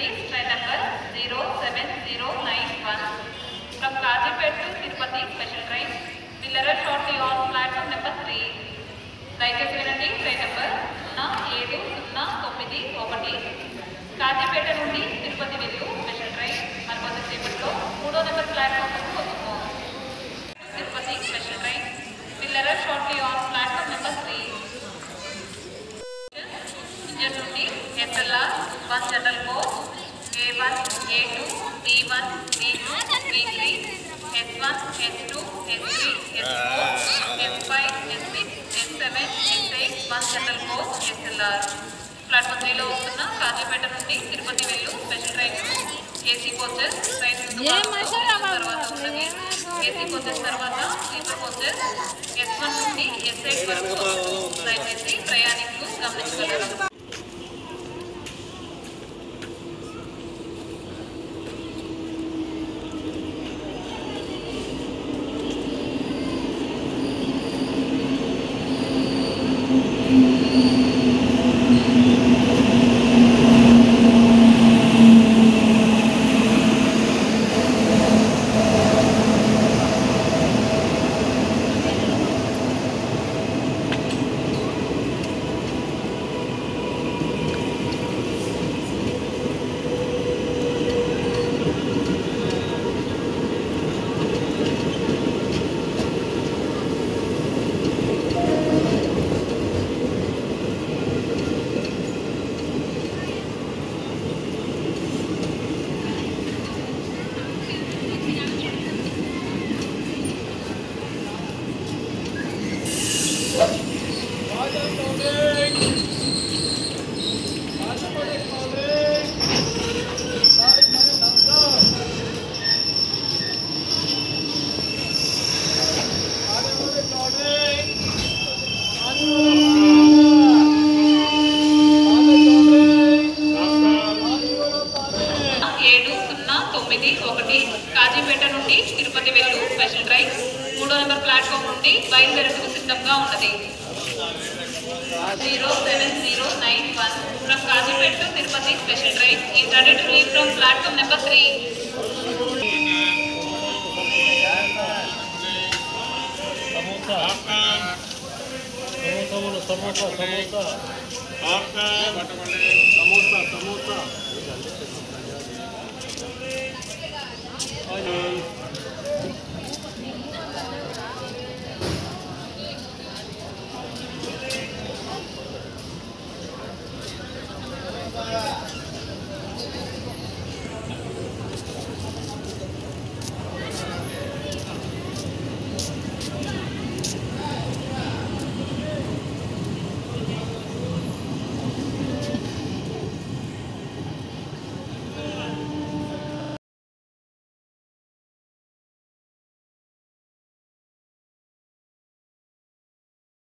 is train number 07091 from Kajipet to Tirupati special train will arrive shortly on platform number 3. దయచేసి వినండి train number సున్నా ఏడు సున్నా తొమ్మిది ఒకటి కాజీపేట నుండి తిరుపతి వెళ్ళు స్పెషల్ ట్రైన్ మరి కొంతసేపట్లో మూడో నెంబర్ ప్లాట్ఫామ్ వస్తుంది Tirupati special train will arrive shortly on platform number 3. Engine నుండి SLR one general coach A one A two B one B two B three S one S two S three S four S five S six S seven S eight one general coach SLR platform త్రీలో వస్తున్న కాజీపేట నుండి తిరుపతి వెళ్ళు special train AC coaches train తర్వాత ఉన్నది AC coaches తర్వాత sleeper coaches yes one నుండి S eight వరకు వస్తుంది. దయచేసి ప్రయాణికులు గమనించగలరు ఏడు సున్నా తొమ్మిది ఒకటి కాజీపేట నుండి తిరుపతి వెళ్ళు స్పెషల్ ట్రైన్ మూడో నెంబర్ ప్లాట్ఫామ్ నుండి బయలుదేరేందుకు సిద్ధంగా ఉన్నది zero seven zero nine one from Kazipet to Tirupati special train is ready to leave from platform number three samosa samosa samosa samosa samosa